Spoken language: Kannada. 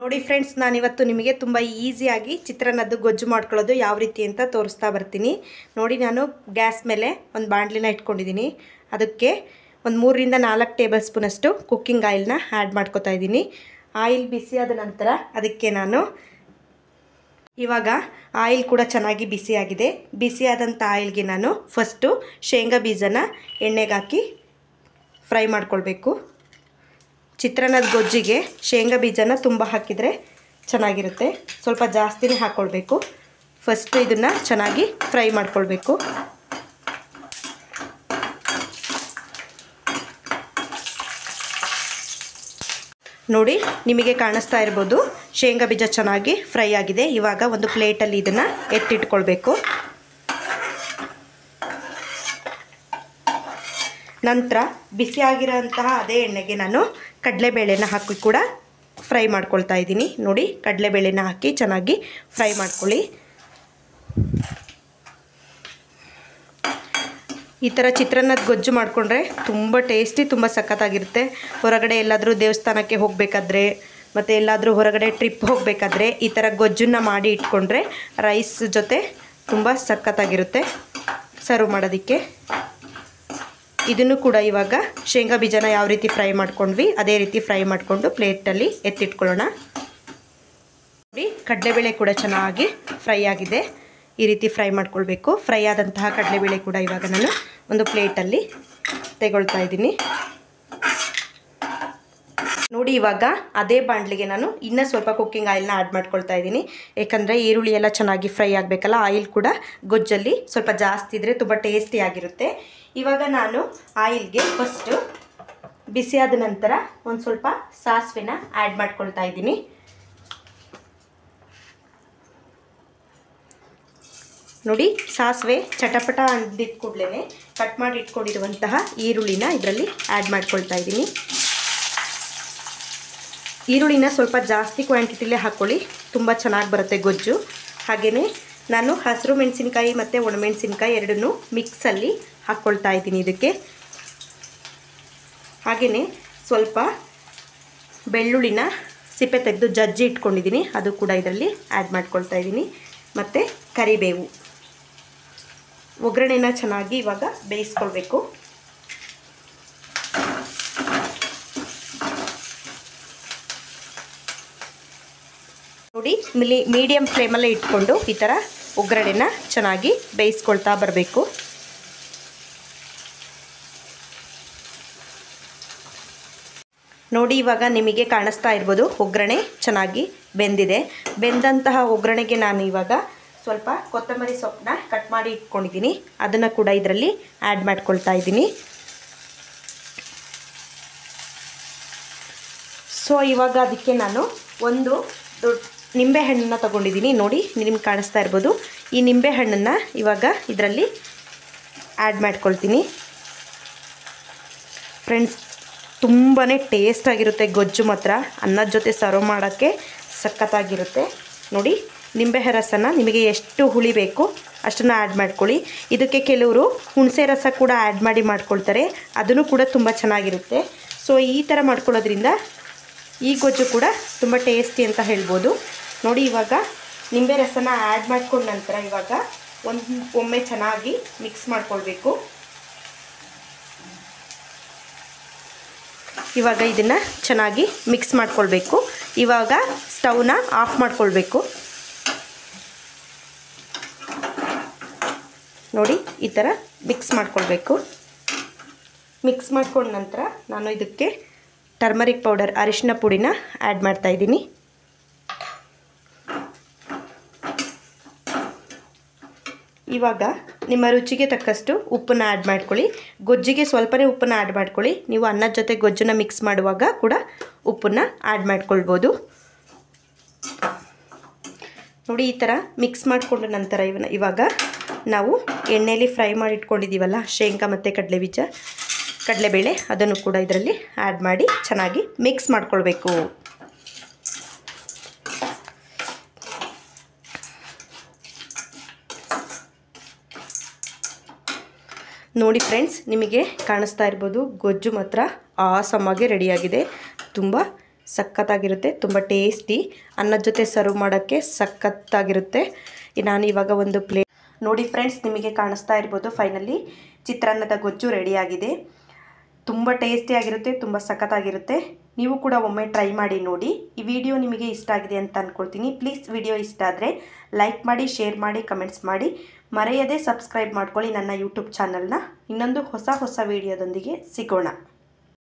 ನೋಡಿ ಫ್ರೆಂಡ್ಸ್ ನಾನಿವತ್ತು ನಿಮಗೆ ತುಂಬ ಈಸಿಯಾಗಿ ಚಿತ್ರಾನ್ನದ್ದು ಗೊಜ್ಜು ಮಾಡ್ಕೊಳ್ಳೋದು ಯಾವ ರೀತಿ ಅಂತ ತೋರಿಸ್ತಾ ಬರ್ತೀನಿ ನೋಡಿ ನಾನು ಗ್ಯಾಸ್ ಮೇಲೆ ಒಂದು ಬಾಣಲಿನ ಇಟ್ಕೊಂಡಿದ್ದೀನಿ ಅದಕ್ಕೆ ಒಂದು ಮೂರರಿಂದ ನಾಲ್ಕು ಟೇಬಲ್ ಸ್ಪೂನಷ್ಟು ಕುಕ್ಕಿಂಗ್ ಆಯಿಲ್ನ ಆ್ಯಡ್ ಮಾಡ್ಕೊತಾ ಇದ್ದೀನಿ ಆಯಿಲ್ ಬಿಸಿಯಾದ ನಂತರ ಅದಕ್ಕೆ ನಾನು ಇವಾಗ ಆಯಿಲ್ ಕೂಡ ಚೆನ್ನಾಗಿ ಬಿಸಿಯಾಗಿದೆ ಬಿಸಿಯಾದಂಥ ಆಯಿಲ್ಗೆ ನಾನು ಫಸ್ಟು ಶೇಂಗಾ ಬೀಜನ ಎಣ್ಣೆಗೆ ಹಾಕಿ ಫ್ರೈ ಮಾಡ್ಕೊಳ್ಬೇಕು ಚಿತ್ರಾನ್ನದ ಗೊಜ್ಜಿಗೆ ಶೇಂಗಾ ಬೀಜನ ತುಂಬ ಹಾಕಿದರೆ ಚೆನ್ನಾಗಿರುತ್ತೆ ಸ್ವಲ್ಪ ಜಾಸ್ತಿನೇ ಹಾಕ್ಕೊಳ್ಬೇಕು ಫಸ್ಟು ಇದನ್ನು ಚೆನ್ನಾಗಿ ಫ್ರೈ ಮಾಡ್ಕೊಳ್ಬೇಕು ನೋಡಿ ನಿಮಗೆ ಕಾಣಿಸ್ತಾ ಇರ್ಬೋದು ಶೇಂಗಾ ಬೀಜ ಚೆನ್ನಾಗಿ ಫ್ರೈ ಆಗಿದೆ ಇವಾಗ ಒಂದು ಪ್ಲೇಟಲ್ಲಿ ಇದನ್ನು ಎತ್ತಿಟ್ಕೊಳ್ಬೇಕು ನಂತರ ಬಿಸಿಯಾಗಿರೋಂತಹ ಅದೇ ಎಣ್ಣೆಗೆ ನಾನು ಕಡಲೆಬೇಳೆನ ಹಾಕಿ ಕೂಡ ಫ್ರೈ ಮಾಡ್ಕೊಳ್ತಾ ಇದ್ದೀನಿ ನೋಡಿ ಕಡಲೆಬೇಳೆನ ಹಾಕಿ ಚೆನ್ನಾಗಿ ಫ್ರೈ ಮಾಡ್ಕೊಳ್ಳಿ ಈ ಥರ ಚಿತ್ರಾನ್ನದ ಗೊಜ್ಜು ಮಾಡಿಕೊಂಡ್ರೆ ತುಂಬ ಟೇಸ್ಟಿ ತುಂಬ ಸಖತ್ತಾಗಿರುತ್ತೆ ಹೊರಗಡೆ ಎಲ್ಲಾದರೂ ದೇವಸ್ಥಾನಕ್ಕೆ ಹೋಗಬೇಕಾದ್ರೆ ಮತ್ತು ಎಲ್ಲಾದರೂ ಹೊರಗಡೆ ಟ್ರಿಪ್ ಹೋಗಬೇಕಾದ್ರೆ ಈ ಥರ ಗೊಜ್ಜನ್ನು ಮಾಡಿ ಇಟ್ಕೊಂಡ್ರೆ ರೈಸ್ ಜೊತೆ ತುಂಬ ಸಖತ್ತಾಗಿರುತ್ತೆ ಸರ್ವ್ ಮಾಡೋದಕ್ಕೆ ಇದನ್ನು ಕೂಡ ಇವಾಗ ಶೇಂಗಾ ಬೀಜನ ಯಾವ ರೀತಿ ಫ್ರೈ ಮಾಡ್ಕೊಂಡ್ವಿ ಅದೇ ರೀತಿ ಫ್ರೈ ಮಾಡಿಕೊಂಡು ಪ್ಲೇಟಲ್ಲಿ ಎತ್ತಿಟ್ಕೊಳ್ಳೋಣ ನೋಡಿ ಕಡಲೆಬೇಳೆ ಕೂಡ ಚೆನ್ನಾಗಿ ಫ್ರೈ ಆಗಿದೆ ಈ ರೀತಿ ಫ್ರೈ ಮಾಡ್ಕೊಳ್ಬೇಕು ಫ್ರೈ ಆದಂತಹ ಕಡಲೆಬೇಳೆ ಕೂಡ ಇವಾಗ ನಾನು ಒಂದು ಪ್ಲೇಟಲ್ಲಿ ತೆಗೊಳ್ತಾ ಇದ್ದೀನಿ ನೋಡಿ ಇವಾಗ ಅದೇ ಬಾಣಲಿಗೆ ನಾನು ಇನ್ನೂ ಸ್ವಲ್ಪ ಕುಕ್ಕಿಂಗ್ ಆಯಿಲ್ನ ಆ್ಯಡ್ ಮಾಡ್ಕೊಳ್ತಾ ಇದ್ದೀನಿ ಯಾಕಂದರೆ ಈರುಳ್ಳಿ ಎಲ್ಲ ಚೆನ್ನಾಗಿ ಫ್ರೈ ಆಗಬೇಕಲ್ಲ ಆಯಿಲ್ ಕೂಡ ಗೊಜ್ಜಲ್ಲಿ ಸ್ವಲ್ಪ ಜಾಸ್ತಿ ಇದ್ದರೆ ತುಂಬ ಟೇಸ್ಟಿಯಾಗಿರುತ್ತೆ ಇವಾಗ ನಾನು ಆಯಿಲ್ಗೆ ಫಸ್ಟು ಬಿಸಿಯಾದ ನಂತರ ಒಂದು ಸ್ವಲ್ಪ ಸಾಸಿವೆನ ಆ್ಯಡ್ ಮಾಡ್ಕೊಳ್ತಾ ಇದ್ದೀನಿ ನೋಡಿ ಸಾಸಿವೆ ಚಟಪಟ ಅಂದಿದ್ದ ಕೂಡಲೇ ಕಟ್ ಮಾಡಿ ಇಟ್ಕೊಂಡಿರುವಂತಹ ಈರುಳ್ಳಿನ ಇದರಲ್ಲಿ ಆ್ಯಡ್ ಮಾಡ್ಕೊಳ್ತಾ ಇದ್ದೀನಿ ಈರುಳ್ಳಿನ ಸ್ವಲ್ಪ ಜಾಸ್ತಿ ಕ್ವಾಂಟಿಟಿಲೇ ಹಾಕ್ಕೊಳ್ಳಿ ತುಂಬ ಚೆನ್ನಾಗಿ ಬರುತ್ತೆ ಗೊಜ್ಜು ಹಾಗೆಯೇ ನಾನು ಹಸಿರು ಮೆಣಸಿನ್ಕಾಯಿ ಮತ್ತು ಒಣಮೆಣಸಿನ್ಕಾಯಿ ಎರಡನ್ನೂ ಮಿಕ್ಸಲ್ಲಿ ಹಾಕ್ಕೊಳ್ತಾ ಇದ್ದೀನಿ ಇದಕ್ಕೆ ಹಾಗೆಯೇ ಸ್ವಲ್ಪ ಬೆಳ್ಳುಳ್ಳಿನ ಸಿಪ್ಪೆ ತೆಗೆದು ಜಜ್ಜಿ ಇಟ್ಕೊಂಡಿದ್ದೀನಿ ಅದು ಕೂಡ ಇದರಲ್ಲಿ ಆ್ಯಡ್ ಮಾಡ್ಕೊಳ್ತಾ ಇದ್ದೀನಿ ಮತ್ತು ಕರಿಬೇವು ಒಗ್ಗರಣೆನ ಚೆನ್ನಾಗಿ ಇವಾಗ ಬೇಯಿಸ್ಕೊಳ್ಬೇಕು ನೋಡಿ ಮಿಲಿ ಮೀಡಿಯಮ್ ಫ್ಲೇಮಲ್ಲೇ ಇಟ್ಕೊಂಡು ಈ ಥರ ಒಗ್ಗರಣೆನ ಚೆನ್ನಾಗಿ ಬೇಯಿಸ್ಕೊಳ್ತಾ ಬರಬೇಕು ನೋಡಿ ಇವಾಗ ನಿಮಗೆ ಕಾಣಿಸ್ತಾ ಇರ್ಬೋದು ಒಗ್ಗರಣೆ ಚೆನ್ನಾಗಿ ಬೆಂದಿದೆ ಬೆಂದಂತಹ ಒಗ್ಗರಣೆಗೆ ನಾನು ಇವಾಗ ಸ್ವಲ್ಪ ಕೊತ್ತಂಬರಿ ಸೊಪ್ಪನ್ನ ಕಟ್ ಮಾಡಿ ಇಟ್ಕೊಂಡಿದ್ದೀನಿ ಅದನ್ನು ಕೂಡ ಇದರಲ್ಲಿ ಆ್ಯಡ್ ಮಾಡ್ಕೊಳ್ತಾ ಇದ್ದೀನಿ ಸೊ ಇವಾಗ ಅದಕ್ಕೆ ನಾನು ಒಂದು ದೊಡ್ಡ ನಿಂಬೆಹಣ್ಣನ್ನು ತೊಗೊಂಡಿದ್ದೀನಿ ನೋಡಿ ನಿಮ್ಗೆ ಕಾಣಿಸ್ತಾ ಇರ್ಬೋದು ಈ ನಿಂಬೆಹಣ್ಣನ್ನು ಇವಾಗ ಇದರಲ್ಲಿ ಆ್ಯಡ್ ಮಾಡ್ಕೊಳ್ತೀನಿ ಫ್ರೆಂಡ್ಸ್ ತುಂಬಾ ಟೇಸ್ಟಾಗಿರುತ್ತೆ ಗೊಜ್ಜು ಮಾತ್ರ ಅನ್ನದ ಜೊತೆ ಸರ್ವ್ ಮಾಡೋಕ್ಕೆ ಸಖತ್ತಾಗಿರುತ್ತೆ ನೋಡಿ ನಿಂಬೆ ರಸನ ನಿಮಗೆ ಎಷ್ಟು ಹುಳಿ ಬೇಕು ಅಷ್ಟನ್ನು ಆ್ಯಡ್ ಮಾಡ್ಕೊಳ್ಳಿ ಇದಕ್ಕೆ ಕೆಲವರು ಹುಣಸೆ ರಸ ಕೂಡ ಆ್ಯಡ್ ಮಾಡಿ ಮಾಡ್ಕೊಳ್ತಾರೆ ಅದನ್ನು ಕೂಡ ತುಂಬ ಚೆನ್ನಾಗಿರುತ್ತೆ ಸೊ ಈ ಥರ ಮಾಡ್ಕೊಳ್ಳೋದ್ರಿಂದ ಈ ಗೊಜ್ಜು ಕೂಡ ತುಂಬ ಟೇಸ್ಟಿ ಅಂತ ಹೇಳ್ಬೋದು ನೋಡಿ ಇವಾಗ ನಿಂಬೆ ರಸನ ಆ್ಯಡ್ ಮಾಡ್ಕೊಂಡ ನಂತರ ಇವಾಗ ಒಂದು ಒಮ್ಮೆ ಚೆನ್ನಾಗಿ ಮಿಕ್ಸ್ ಮಾಡ್ಕೊಳ್ಬೇಕು ಇವಾಗ ಇದನ್ನು ಚೆನ್ನಾಗಿ ಮಿಕ್ಸ್ ಮಾಡ್ಕೊಳ್ಬೇಕು ಇವಾಗ ಸ್ಟವ್ನ ಆಫ್ ಮಾಡ್ಕೊಳ್ಬೇಕು ನೋಡಿ ಈ ಥರ ಮಿಕ್ಸ್ ಮಾಡ್ಕೊಳ್ಬೇಕು ಮಿಕ್ಸ್ ಮಾಡ್ಕೊಂಡ ನಂತರ ನಾನು ಇದಕ್ಕೆ ಟರ್ಮರಿಕ್ ಪೌಡರ್ ಅರಿಶಿನ ಪುಡಿನ ಆ್ಯಡ್ ಮಾಡ್ತಾಯಿದ್ದೀನಿ ಇವಾಗ ನಿಮ್ಮ ರುಚಿಗೆ ತಕ್ಕಷ್ಟು ಉಪ್ಪನ್ನು ಆ್ಯಡ್ ಮಾಡ್ಕೊಳ್ಳಿ ಗೊಜ್ಜಿಗೆ ಸ್ವಲ್ಪನೇ ಉಪ್ಪನ್ನು ಆ್ಯಡ್ ಮಾಡ್ಕೊಳ್ಳಿ ನೀವು ಅನ್ನದ ಜೊತೆ ಗೊಜ್ಜನ್ನ ಮಿಕ್ಸ್ ಮಾಡುವಾಗ ಕೂಡ ಉಪ್ಪನ್ನು ಆ್ಯಡ್ ಮಾಡ್ಕೊಳ್ಬೋದು ನೋಡಿ ಈ ಥರ ಮಿಕ್ಸ್ ಮಾಡಿಕೊಂಡ ನಂತರ ಇವನ್ನ ಇವಾಗ ನಾವು ಎಣ್ಣೆಯಲ್ಲಿ ಫ್ರೈ ಮಾಡಿ ಇಟ್ಕೊಂಡಿದ್ದೀವಲ್ಲ ಶೇಂಗಾ ಮತ್ತು ಕಡಲೆ ಬೀಜ ಕಡಲೆಬೇಳೆ ಅದನ್ನು ಕೂಡ ಇದರಲ್ಲಿ ಆ್ಯಡ್ ಮಾಡಿ ಚೆನ್ನಾಗಿ ಮಿಕ್ಸ್ ಮಾಡ್ಕೊಳ್ಬೇಕು ನೋಡಿ ಫ್ರೆಂಡ್ಸ್ ನಿಮಗೆ ಕಾಣಿಸ್ತಾ ಇರ್ಬೋದು ಗೊಜ್ಜು ಮಾತ್ರ ಆಸಮಾಗಿ ರೆಡಿಯಾಗಿದೆ ತುಂಬ ಸಖತ್ತಾಗಿರುತ್ತೆ ತುಂಬ ಟೇಸ್ಟಿ ಅನ್ನದ ಜೊತೆ ಸರ್ವ್ ಮಾಡೋಕ್ಕೆ ಸಖತ್ತಾಗಿರುತ್ತೆ ನಾನು ಇವಾಗ ಒಂದು ಪ್ಲೇಟ್ ನೋಡಿ ಫ್ರೆಂಡ್ಸ್ ನಿಮಗೆ ಕಾಣಿಸ್ತಾ ಇರ್ಬೋದು ಫೈನಲಿ ಚಿತ್ರಾನ್ನದ ಗೊಜ್ಜು ರೆಡಿಯಾಗಿದೆ ತುಂಬ ಟೇಸ್ಟಿಯಾಗಿರುತ್ತೆ ತುಂಬ ಸಖತ್ತಾಗಿರುತ್ತೆ ನೀವು ಕೂಡ ಒಮ್ಮೆ ಟ್ರೈ ಮಾಡಿ ನೋಡಿ ಈ ವಿಡಿಯೋ ನಿಮಗೆ ಇಷ್ಟ ಆಗಿದೆ ಅಂತ ಅಂದ್ಕೊಳ್ತೀನಿ ಪ್ಲೀಸ್ ವಿಡಿಯೋ ಇಷ್ಟ ಆದರೆ ಲೈಕ್ ಮಾಡಿ ಶೇರ್ ಮಾಡಿ ಕಮೆಂಟ್ಸ್ ಮಾಡಿ ಮರೆಯದೇ ಸಬ್ಸ್ಕ್ರೈಬ್ ಮಾಡ್ಕೊಳ್ಳಿ ನನ್ನ ಯೂಟ್ಯೂಬ್ ಚಾನಲ್ನ ಇನ್ನೊಂದು ಹೊಸ ಹೊಸ ವಿಡಿಯೋದೊಂದಿಗೆ ಸಿಗೋಣ